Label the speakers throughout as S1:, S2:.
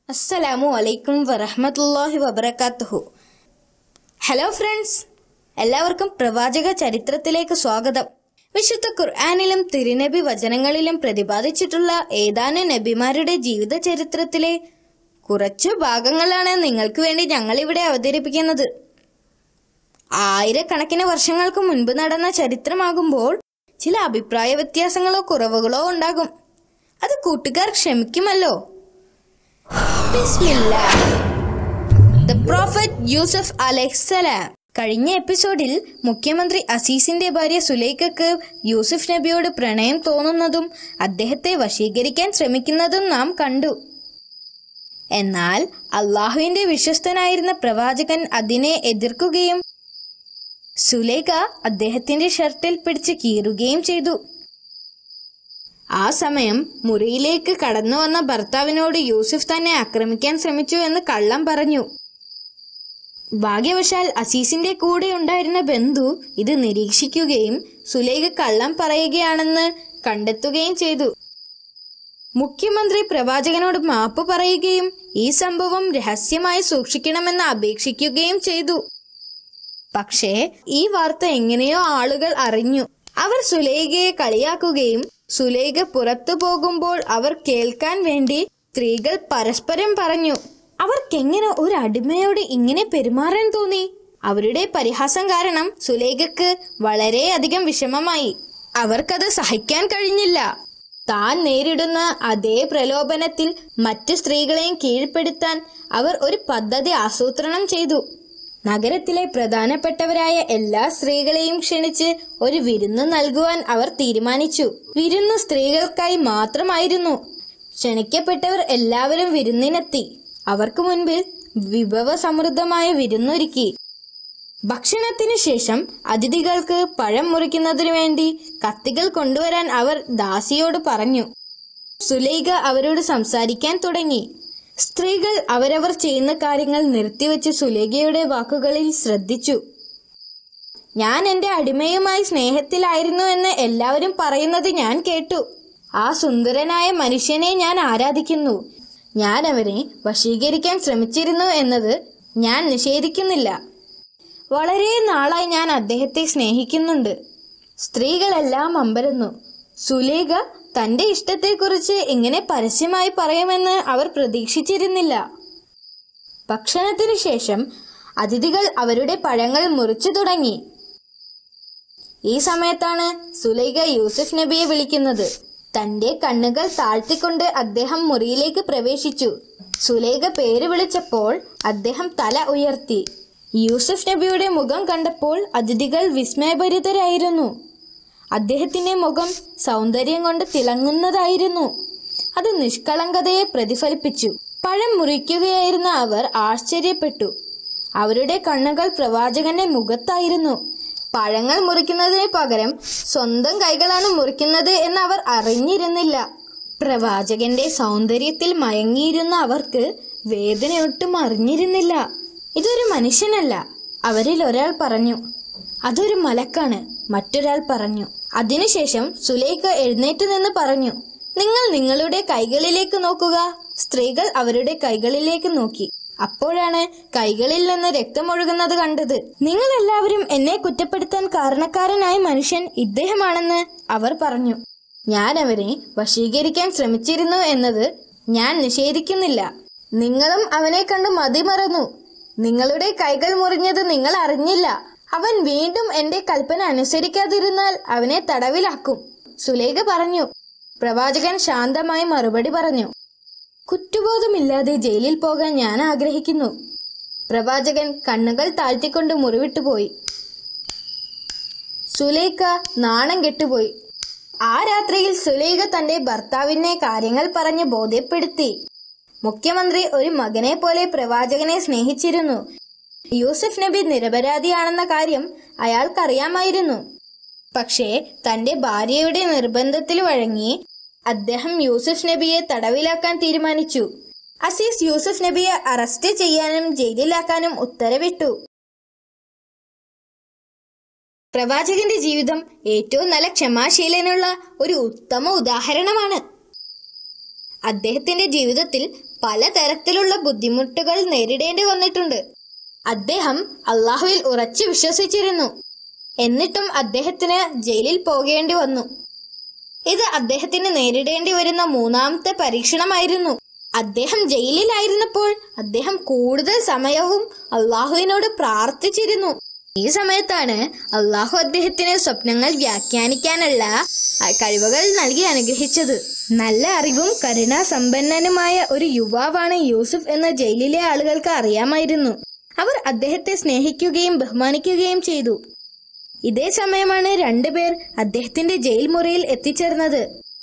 S1: അസ്സലാമു അലൈക്കും വറഹ്മത്തുള്ളാഹി വബറകാതുഹു ഹലോ ഫ്രണ്ട്സ് എല്ലാവർക്കും പ്രവാചക ചരിത്രത്തിലേക്ക് സ്വാഗതം വിശുദ്ധ ഖുർആാനിലും തിരുനബി വചനങ്ങളിലും പ്രതിപാദിച്ചിട്ടുള്ള ഏതാനും നബിമാരുടെ ജീവിത ചരിത്രത്തിലെ കുറച്ചു ഭാഗങ്ങളാണ് നിങ്ങൾക്ക് വേണ്ടി ഞങ്ങൾ ഇവിടെ അവതരിപ്പിക്കുന്നത് ആയിരക്കണക്കിന് വർഷങ്ങൾക്ക് മുൻപ് നടന്ന ചരിത്രമാകുമ്പോൾ ചില അഭിപ്രായ വ്യത്യാസങ്ങളോ കുറവുകളോ ഉണ്ടാകും അത് കൂട്ടുകാർ ക്ഷമിക്കുമല്ലോ ബിസ്മില്ലാഹ്. The Prophet യൂസഫ് അലൈഹിസ്സലാം കഴിഞ്ഞ എപ്പിസോഡിൽ മുഖ്യമന്ത്രി അസീസിന്റെ ഭാര്യ സുലൈഖക്ക് യൂസുഫ് നബിയോട് പ്രണയം തോന്നുന്നതും അദ്ദേഹത്തെ വശീകരിക്കാൻ ശ്രമിക്കുന്നതും നാം കണ്ടു എന്നാൽ അള്ളാഹുവിന്റെ വിശ്വസ്തനായിരുന്ന പ്രവാചകൻ അതിനെ എതിർക്കുകയും സുലേഖ അദ്ദേഹത്തിന്റെ ഷർട്ടിൽ പിടിച്ച് കീറുകയും ചെയ്തു ആ സമയം മുറിയിലേക്ക് കടന്നു വന്ന ഭർത്താവിനോട് യൂസുഫ് തന്നെ ആക്രമിക്കാൻ ശ്രമിച്ചു എന്ന് കള്ളം പറഞ്ഞു ഭാഗ്യവശാൽ അസീസിന്റെ കൂടെ ഉണ്ടായിരുന്ന ബന്ധു ഇത് നിരീക്ഷിക്കുകയും സുലേഖ കള്ളം പറയുകയാണെന്ന് കണ്ടെത്തുകയും ചെയ്തു മുഖ്യമന്ത്രി പ്രവാചകനോട് മാപ്പ് പറയുകയും ഈ സംഭവം രഹസ്യമായി സൂക്ഷിക്കണമെന്ന് അപേക്ഷിക്കുകയും ചെയ്തു പക്ഷേ ഈ വാർത്ത എങ്ങനെയോ ആളുകൾ അറിഞ്ഞു അവർ സുലേഖയെ കളിയാക്കുകയും സുലേഖ പുറത്തു പോകുമ്പോൾ അവർ കേൾക്കാൻ വേണ്ടി സ്ത്രീകൾ പരസ്പരം പറഞ്ഞു അവർക്കെങ്ങനെ ഒരു അടിമയോട് ഇങ്ങനെ പെരുമാറാൻ തോന്നി അവരുടെ പരിഹാസം കാരണം സുലേഖക്ക് വളരെയധികം വിഷമമായി അവർക്കത് സഹിക്കാൻ കഴിഞ്ഞില്ല താൻ നേരിടുന്ന അതേ പ്രലോഭനത്തിൽ മറ്റു സ്ത്രീകളെയും കീഴ്പ്പെടുത്താൻ അവർ ഒരു പദ്ധതി ആസൂത്രണം ചെയ്തു നഗരത്തിലെ പ്രധാനപ്പെട്ടവരായ എല്ലാ സ്ത്രീകളെയും ക്ഷണിച്ച് ഒരു വിരുന്ന് നൽകുവാൻ അവർ തീരുമാനിച്ചു വിരുന്ന് സ്ത്രീകൾക്കായി മാത്രമായിരുന്നു ക്ഷണിക്കപ്പെട്ടവർ എല്ലാവരും വിരുന്നിനെത്തി അവർക്ക് മുൻപിൽ വിഭവ സമൃദ്ധമായ വിരുന്നൊരുക്കി ഭക്ഷണത്തിനു ശേഷം അതിഥികൾക്ക് പഴം മുറിക്കുന്നതിനു വേണ്ടി കത്തികൾ കൊണ്ടുവരാൻ അവർ ദാസിയോട് പറഞ്ഞു സുലൈഖ അവരോട് സംസാരിക്കാൻ തുടങ്ങി സ്ത്രീകൾ അവരവർ ചെയ്യുന്ന കാര്യങ്ങൾ നിർത്തിവെച്ച് സുലേഖയുടെ വാക്കുകളിൽ ശ്രദ്ധിച്ചു ഞാൻ എന്റെ അടിമയുമായി സ്നേഹത്തിലായിരുന്നു എന്ന് എല്ലാവരും പറയുന്നത് ഞാൻ കേട്ടു ആ സുന്ദരനായ മനുഷ്യനെ ഞാൻ ആരാധിക്കുന്നു ഞാൻ അവനെ വശീകരിക്കാൻ ശ്രമിച്ചിരുന്നു എന്നത് ഞാൻ നിഷേധിക്കുന്നില്ല വളരെ നാളായി ഞാൻ അദ്ദേഹത്തെ സ്നേഹിക്കുന്നുണ്ട് സ്ത്രീകളെല്ലാം അമ്പരന്നു സുലേഖ തന്റെ ഇഷ്ടത്തെക്കുറിച്ച് ഇങ്ങനെ പരസ്യമായി പറയുമെന്ന് അവർ പ്രതീക്ഷിച്ചിരുന്നില്ല ഭക്ഷണത്തിനു ശേഷം അതിഥികൾ അവരുടെ പഴങ്ങൾ മുറിച്ചു തുടങ്ങി ഈ സമയത്താണ് സുലൈഖ യൂസുഫ് നബിയെ വിളിക്കുന്നത് തന്റെ കണ്ണുകൾ താഴ്ത്തിക്കൊണ്ട് അദ്ദേഹം മുറിയിലേക്ക് പ്രവേശിച്ചു സുലൈഖ പേര് വിളിച്ചപ്പോൾ അദ്ദേഹം തല ഉയർത്തി യൂസുഫ് നബിയുടെ മുഖം കണ്ടപ്പോൾ അതിഥികൾ വിസ്മയഭരിതരായിരുന്നു അദ്ദേഹത്തിന്റെ മുഖം സൗന്ദര്യം കൊണ്ട് തിളങ്ങുന്നതായിരുന്നു അത് നിഷ്കളങ്കതയെ പ്രതിഫലിപ്പിച്ചു പഴം മുറിക്കുകയായിരുന്ന അവർ ആശ്ചര്യപ്പെട്ടു അവരുടെ കണ്ണുകൾ പ്രവാചകന്റെ മുഖത്തായിരുന്നു പഴങ്ങൾ മുറിക്കുന്നതിന് പകരം സ്വന്തം കൈകളാണ് മുറിക്കുന്നത് എന്ന് അവർ അറിഞ്ഞിരുന്നില്ല പ്രവാചകന്റെ സൗന്ദര്യത്തിൽ മയങ്ങിയിരുന്ന അവർക്ക് വേദനയൊട്ടും അറിഞ്ഞിരുന്നില്ല ഇതൊരു മനുഷ്യനല്ല അവരിൽ ഒരാൾ പറഞ്ഞു അതൊരു മലക്കാണ് മറ്റൊരാൾ പറഞ്ഞു അതിനുശേഷം സുലൈഖ എഴുന്നേറ്റ് നിന്ന് പറഞ്ഞു നിങ്ങൾ നിങ്ങളുടെ കൈകളിലേക്ക് നോക്കുക സ്ത്രീകൾ അവരുടെ കൈകളിലേക്ക് നോക്കി അപ്പോഴാണ് കൈകളിൽ നിന്ന് രക്തമൊഴുകുന്നത് കണ്ടത് നിങ്ങൾ എല്ലാവരും എന്നെ കുറ്റപ്പെടുത്താൻ കാരണക്കാരനായ മനുഷ്യൻ ഇദ്ദേഹമാണെന്ന് അവർ പറഞ്ഞു ഞാൻ അവനെ വശീകരിക്കാൻ ശ്രമിച്ചിരുന്നു എന്നത് ഞാൻ നിഷേധിക്കുന്നില്ല നിങ്ങളും അവനെ കണ്ട് മതിമറന്നു നിങ്ങളുടെ കൈകൾ മുറിഞ്ഞത് നിങ്ങൾ അറിഞ്ഞില്ല അവൻ വീണ്ടും എന്റെ കൽപ്പന അനുസരിക്കാതിരുന്നാൽ അവനെ തടവിലാക്കും സുലേഖ പറഞ്ഞു പ്രവാചകൻ ശാന്തമായി മറുപടി പറഞ്ഞു കുറ്റബോധമില്ലാതെ ജയിലിൽ പോകാൻ ഞാൻ ആഗ്രഹിക്കുന്നു പ്രവാചകൻ കണ്ണുകൾ താഴ്ത്തിക്കൊണ്ട് മുറിവിട്ടുപോയി സുലേഖ നാണം കെട്ടുപോയി ആ രാത്രിയിൽ സുലേഖ തന്റെ ഭർത്താവിനെ കാര്യങ്ങൾ പറഞ്ഞ് ബോധ്യപ്പെടുത്തി മുഖ്യമന്ത്രി ഒരു മകനെ പോലെ പ്രവാചകനെ സ്നേഹിച്ചിരുന്നു യൂസഫ് നബി നിരപരാധിയാണെന്ന കാര്യം അയാൾക്കറിയാമായിരുന്നു പക്ഷേ തന്റെ ഭാര്യയുടെ നിർബന്ധത്തിൽ വഴങ്ങി അദ്ദേഹം യൂസഫ് നബിയെ തടവിലാക്കാൻ തീരുമാനിച്ചു അസീസ് യൂസഫ് നബിയെ അറസ്റ്റ് ചെയ്യാനും ജയിലിലാക്കാനും ഉത്തരവിട്ടു പ്രവാചകന്റെ ജീവിതം ഏറ്റവും നല്ല ക്ഷമാശീലനുള്ള ഒരു ഉത്തമ ഉദാഹരണമാണ് അദ്ദേഹത്തിന്റെ ജീവിതത്തിൽ പലതരത്തിലുള്ള ബുദ്ധിമുട്ടുകൾ നേരിടേണ്ടി വന്നിട്ടുണ്ട് അദ്ദേഹം അള്ളാഹുവിൽ ഉറച്ചു വിശ്വസിച്ചിരുന്നു എന്നിട്ടും അദ്ദേഹത്തിന് ജയിലിൽ പോകേണ്ടി വന്നു ഇത് അദ്ദേഹത്തിന് നേരിടേണ്ടി വരുന്ന മൂന്നാമത്തെ പരീക്ഷണമായിരുന്നു അദ്ദേഹം ജയിലിലായിരുന്നപ്പോൾ അദ്ദേഹം കൂടുതൽ സമയവും അള്ളാഹുവിനോട് പ്രാർത്ഥിച്ചിരുന്നു ഈ സമയത്താണ് അള്ളാഹു അദ്ദേഹത്തിന് സ്വപ്നങ്ങൾ വ്യാഖ്യാനിക്കാനുള്ള കഴിവുകൾ നൽകി അനുഗ്രഹിച്ചത് നല്ല അറിവും കരുണാസമ്പന്നനുമായ ഒരു യുവാവാണ് യൂസുഫ് എന്ന ജയിലിലെ ആളുകൾക്ക് അറിയാമായിരുന്നു അവർ അദ്ദേഹത്തെ സ്നേഹിക്കുകയും ബഹുമാനിക്കുകയും ചെയ്തു ഇതേ സമയമാണ് രണ്ടുപേർ അദ്ദേഹത്തിന്റെ ജയിൽ മുറിയിൽ എത്തിച്ചേർന്നത്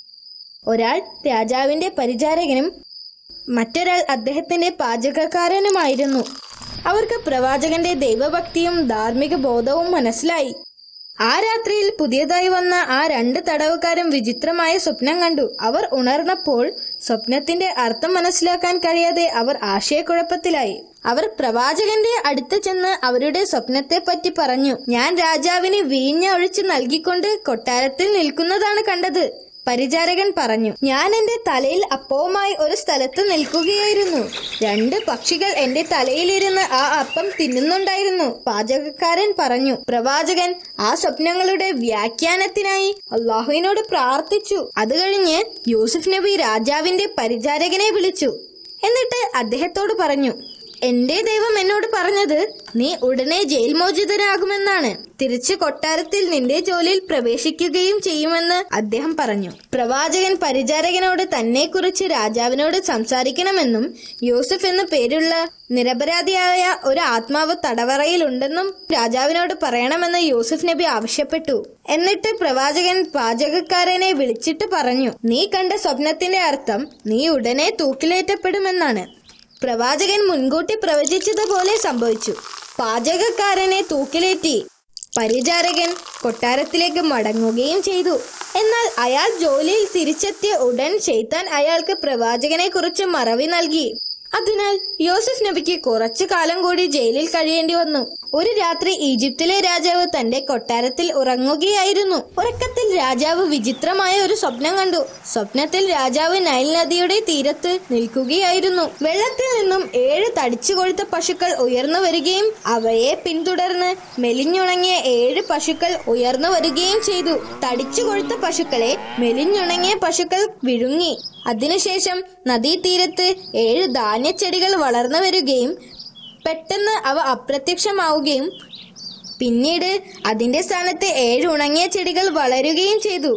S1: ഒരാൾ രാജാവിന്റെ പരിചാരകനും മറ്റൊരാൾ അദ്ദേഹത്തിന്റെ പാചകക്കാരനുമായിരുന്നു അവർക്ക് പ്രവാചകന്റെ ദൈവഭക്തിയും ധാർമ്മിക ബോധവും മനസ്സിലായി ആ രാത്രിയിൽ പുതിയതായി വന്ന ആ രണ്ട് തടവുകാരും വിചിത്രമായ സ്വപ്നം കണ്ടു അവർ ഉണർന്നപ്പോൾ സ്വപ്നത്തിന്റെ അർത്ഥം മനസ്സിലാക്കാൻ കഴിയാതെ അവർ ആശയക്കുഴപ്പത്തിലായി അവർ പ്രവാചകന്റെ അടുത്ത് ചെന്ന് അവരുടെ സ്വപ്നത്തെ പറ്റി പറഞ്ഞു ഞാൻ രാജാവിന് വീഞ്ഞ ഒഴിച്ച് നൽകിക്കൊണ്ട് കൊട്ടാരത്തിൽ നിൽക്കുന്നതാണ് കണ്ടത് പരിചാരകൻ പറഞ്ഞു ഞാൻ എന്റെ തലയിൽ അപ്പവുമായി ഒരു സ്ഥലത്ത് നിൽക്കുകയായിരുന്നു രണ്ട് പക്ഷികൾ എന്റെ തലയിലിരുന്ന് ആ അപ്പം തിന്നുന്നുണ്ടായിരുന്നു പാചകക്കാരൻ പറഞ്ഞു പ്രവാചകൻ ആ സ്വപ്നങ്ങളുടെ വ്യാഖ്യാനത്തിനായി അള്ളാഹുവിനോട് പ്രാർത്ഥിച്ചു അത് കഴിഞ്ഞ് യൂസുഫ് നബി രാജാവിന്റെ പരിചാരകനെ വിളിച്ചു എന്നിട്ട് അദ്ദേഹത്തോട് പറഞ്ഞു എന്റെ ദൈവം എന്നോട് പറഞ്ഞത് നീ ഉടനെ ജയിൽ മോചിതനാകുമെന്നാണ് തിരിച്ചു കൊട്ടാരത്തിൽ നിന്റെ ജോലിയിൽ പ്രവേശിക്കുകയും ചെയ്യുമെന്ന് അദ്ദേഹം പറഞ്ഞു പ്രവാചകൻ പരിചാരകനോട് തന്നെക്കുറിച്ച് രാജാവിനോട് സംസാരിക്കണമെന്നും യൂസഫ് എന്ന പേരുള്ള നിരപരാധിയായ ഒരു ആത്മാവ് തടവറയിലുണ്ടെന്നും രാജാവിനോട് പറയണമെന്ന് യൂസഫ് നബി ആവശ്യപ്പെട്ടു എന്നിട്ട് പ്രവാചകൻ പാചകക്കാരനെ വിളിച്ചിട്ട് പറഞ്ഞു നീ കണ്ട സ്വപ്നത്തിന്റെ അർത്ഥം നീ ഉടനെ തൂക്കിലേറ്റപ്പെടുമെന്നാണ് പ്രവാചകൻ മുൻകൂട്ടി പ്രവചിച്ചതുപോലെ സംഭവിച്ചു പാചകക്കാരനെ തൂക്കിലേറ്റി പരിചാരകൻ കൊട്ടാരത്തിലേക്ക് മടങ്ങുകയും ചെയ്തു എന്നാൽ അയാൾ ജോലിയിൽ തിരിച്ചെത്തിയ ഉടൻ ഷെയ്ത്താൻ അയാൾക്ക് പ്രവാചകനെ കുറിച്ച് മറവി നൽകി അതിനാൽ യോസഫ് നബിക്ക് കുറച്ചു കാലം കൂടി ജയിലിൽ കഴിയേണ്ടി വന്നു ഒരു രാത്രി ഈജിപ്തിലെ രാജാവ് തന്റെ കൊട്ടാരത്തിൽ ഉറങ്ങുകയായിരുന്നു ഉറക്കത്തിൽ രാജാവ് വിചിത്രമായ ഒരു സ്വപ്നം കണ്ടു സ്വപ്നത്തിൽ രാജാവ് നൈൽ നദിയുടെ തീരത്ത് നിൽക്കുകയായിരുന്നു വെള്ളത്തിൽ നിന്നും ഏഴ് തടിച്ചു കൊഴുത്ത പശുക്കൾ ഉയർന്നു വരികയും അവയെ പിന്തുടർന്ന് മെലിഞ്ഞുണങ്ങിയ ഏഴ് പശുക്കൾ ഉയർന്നു വരികയും ചെയ്തു തടിച്ചു കൊഴുത്ത പശുക്കളെ മെലിഞ്ഞുണങ്ങിയ പശുക്കൾ വിഴുങ്ങി അതിനുശേഷം നദീതീരത്ത് ഏഴ് ധാന്യച്ചെടികൾ വളർന്നു വരികയും പെട്ടെന്ന് അവ അപ്രത്യക്ഷമാവുകയും പിന്നീട് അതിന്റെ സ്ഥാനത്ത് ഏഴ് ഉണങ്ങിയ ചെടികൾ വളരുകയും ചെയ്തു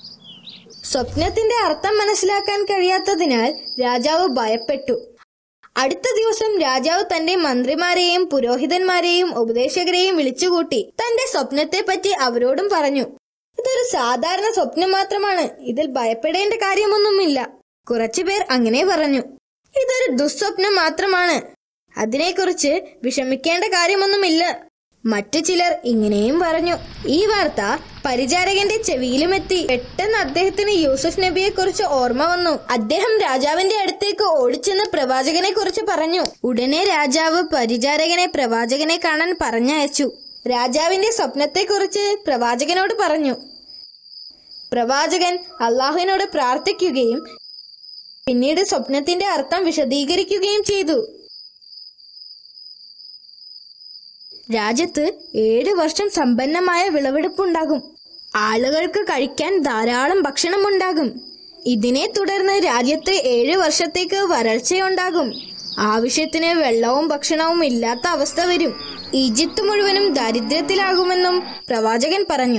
S1: സ്വപ്നത്തിന്റെ അർത്ഥം മനസ്സിലാക്കാൻ കഴിയാത്തതിനാൽ രാജാവ് ഭയപ്പെട്ടു അടുത്ത ദിവസം രാജാവ് തന്റെ മന്ത്രിമാരെയും പുരോഹിതന്മാരെയും ഉപദേശകരെയും വിളിച്ചുകൂട്ടി തന്റെ സ്വപ്നത്തെ പറ്റി അവരോടും പറഞ്ഞു ഇതൊരു സാധാരണ സ്വപ്നം മാത്രമാണ് ഇതിൽ ഭയപ്പെടേണ്ട കാര്യമൊന്നുമില്ല കുറച്ചുപേർ അങ്ങനെ പറഞ്ഞു ഇതൊരു ദുസ്വപ്നം മാത്രമാണ് അതിനെക്കുറിച്ച് വിഷമിക്കേണ്ട കാര്യമൊന്നുമില്ല മറ്റു ചിലർ ഇങ്ങനെയും പറഞ്ഞു ഈ വാർത്ത പരിചാരകന്റെ ചെവിയിലുമെത്തി പെട്ടെന്ന് അദ്ദേഹത്തിന് യൂസുഫ് നബിയെ കുറിച്ച് ഓർമ്മ വന്നു അദ്ദേഹം രാജാവിന്റെ അടുത്തേക്ക് ഓടിച്ചെന്ന് പ്രവാചകനെ കുറിച്ച് പറഞ്ഞു ഉടനെ രാജാവ് പരിചാരകനെ പ്രവാചകനെ കാണാൻ പറഞ്ഞയച്ചു രാജാവിന്റെ സ്വപ്നത്തെക്കുറിച്ച് പ്രവാചകനോട് പറഞ്ഞു പ്രവാചകൻ അള്ളാഹുവിനോട് പ്രാർത്ഥിക്കുകയും പിന്നീട് സ്വപ്നത്തിന്റെ അർത്ഥം വിശദീകരിക്കുകയും ചെയ്തു രാജ്യത്ത് ഏഴ് വർഷം സമ്പന്നമായ വിളവെടുപ്പുണ്ടാകും ആളുകൾക്ക് കഴിക്കാൻ ധാരാളം ഭക്ഷണമുണ്ടാകും ഇതിനെ തുടർന്ന് രാജ്യത്ത് ഏഴ് വർഷത്തേക്ക് വരൾച്ചയുണ്ടാകും ആവശ്യത്തിന് വെള്ളവും ഭക്ഷണവും ഇല്ലാത്ത അവസ്ഥ വരും ഈജിപ്ത് മുഴുവനും ദാരിദ്ര്യത്തിലാകുമെന്നും പ്രവാചകൻ പറഞ്ഞു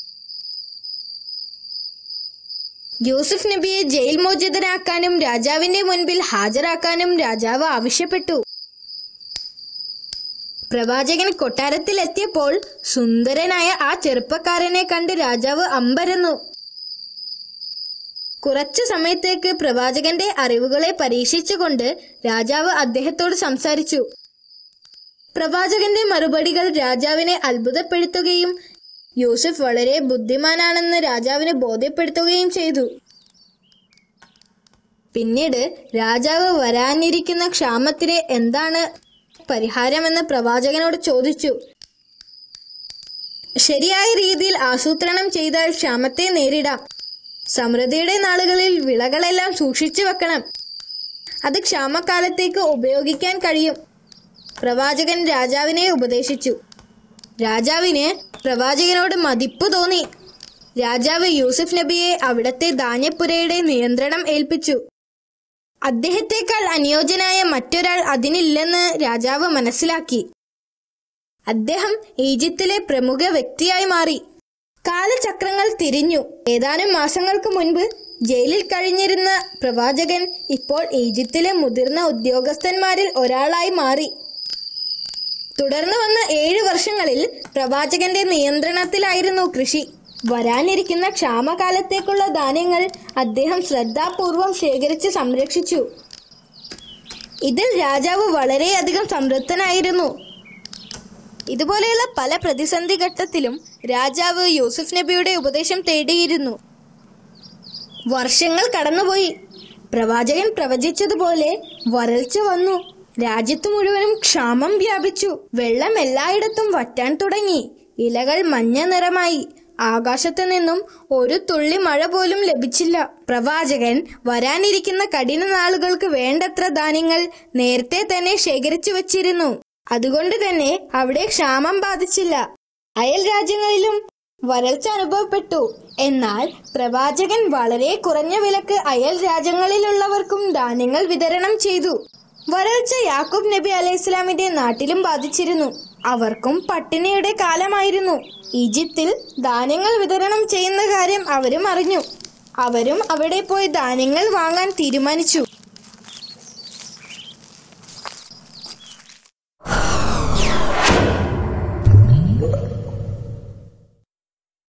S1: യൂസുഫ് നബിയെ ജയിൽ മോചിതനാക്കാനും രാജാവിന്റെ മുൻപിൽ ഹാജരാക്കാനും രാജാവ് ആവശ്യപ്പെട്ടു പ്രവാചകൻ കൊട്ടാരത്തിൽ എത്തിയപ്പോൾ സുന്ദരനായ ആ ചെറുപ്പക്കാരനെ കണ്ട് രാജാവ് അമ്പരന്നു കുറച്ചു സമയത്തേക്ക് പ്രവാചകന്റെ അറിവുകളെ പരീക്ഷിച്ചുകൊണ്ട് രാജാവ് അദ്ദേഹത്തോട് സംസാരിച്ചു പ്രവാചകന്റെ മറുപടികൾ രാജാവിനെ അത്ഭുതപ്പെടുത്തുകയും യൂസഫ് വളരെ ബുദ്ധിമാനാണെന്ന് രാജാവിനെ ബോധ്യപ്പെടുത്തുകയും ചെയ്തു പിന്നീട് രാജാവ് വരാനിരിക്കുന്ന ക്ഷാമത്തിന് എന്താണ് പരിഹാരമെന്ന് പ്രവാചകനോട് ചോദിച്ചു ശരിയായ രീതിയിൽ ആസൂത്രണം ചെയ്താൽ ക്ഷാമത്തെ നേരിടാം സമൃദ്ധിയുടെ നാളുകളിൽ വിളകളെല്ലാം സൂക്ഷിച്ചു വെക്കണം അത് ക്ഷാമകാലത്തേക്ക് ഉപയോഗിക്കാൻ കഴിയും പ്രവാചകൻ രാജാവിനെ ഉപദേശിച്ചു രാജാവിന് പ്രവാചകനോട് മതിപ്പ് തോന്നി രാജാവ് യൂസഫ് നബിയെ അവിടത്തെ ധാന്യപ്പുരയുടെ നിയന്ത്രണം ഏൽപ്പിച്ചു അദ്ദേഹത്തെക്കാൾ അനുയോജ്യനായ മറ്റൊരാൾ അതിനില്ലെന്ന് രാജാവ് മനസ്സിലാക്കി അദ്ദേഹം ഈജിപ്തിലെ പ്രമുഖ വ്യക്തിയായി മാറി കാലചക്രങ്ങൾ തിരിഞ്ഞു ഏതാനും മാസങ്ങൾക്ക് മുൻപ് ജയിലിൽ കഴിഞ്ഞിരുന്ന പ്രവാചകൻ ഇപ്പോൾ ഈജിപ്തിലെ മുതിർന്ന ഉദ്യോഗസ്ഥന്മാരിൽ ഒരാളായി മാറി തുടർന്ന് വന്ന ഏഴ് വർഷങ്ങളിൽ പ്രവാചകന്റെ നിയന്ത്രണത്തിലായിരുന്നു കൃഷി വരാനിരിക്കുന്ന ക്ഷാമകാലത്തേക്കുള്ള ധാന്യങ്ങൾ അദ്ദേഹം ശ്രദ്ധാപൂർവം ശേഖരിച്ച് സംരക്ഷിച്ചു ഇതിൽ രാജാവ് വളരെയധികം സംതൃപ്തനായിരുന്നു ഇതുപോലെയുള്ള പല പ്രതിസന്ധി ഘട്ടത്തിലും രാജാവ് യൂസുഫ് നബിയുടെ ഉപദേശം തേടിയിരുന്നു വർഷങ്ങൾ കടന്നുപോയി പ്രവാചകൻ പ്രവചിച്ചതുപോലെ വരൾച്ച വന്നു രാജ്യത്തു മുഴുവനും ക്ഷാമം വ്യാപിച്ചു വെള്ളം എല്ലായിടത്തും വറ്റാൻ തുടങ്ങി ഇലകൾ മഞ്ഞ നിറമായി ആകാശത്ത് നിന്നും ഒരു തുള്ളി മഴ പോലും ലഭിച്ചില്ല പ്രവാചകൻ വരാനിരിക്കുന്ന കഠിന നാളുകൾക്ക് വേണ്ടത്ര ധാന്യങ്ങൾ നേരത്തെ തന്നെ ശേഖരിച്ചു വച്ചിരുന്നു അതുകൊണ്ട് തന്നെ അവിടെ ക്ഷാമം ബാധിച്ചില്ല അയൽ രാജ്യങ്ങളിലും വരൾച്ച അനുഭവപ്പെട്ടു എന്നാൽ പ്രവാചകൻ വളരെ കുറഞ്ഞ വിലക്ക് അയൽ രാജ്യങ്ങളിലുള്ളവർക്കും ധാന്യങ്ങൾ വിതരണം ചെയ്തു വരൾച്ച യാക്കൂബ് നബി അലൈഹി ഇസ്ലാമിന്റെ നാട്ടിലും ബാധിച്ചിരുന്നു അവർക്കും പട്ടിണിയുടെ കാലമായിരുന്നു ഈജിപ്തിൽ ധാന്യങ്ങൾ വിതരണം ചെയ്യുന്ന കാര്യം അവരും അറിഞ്ഞു അവരും അവിടെ പോയി ധാന്യങ്ങൾ വാങ്ങാൻ തീരുമാനിച്ചു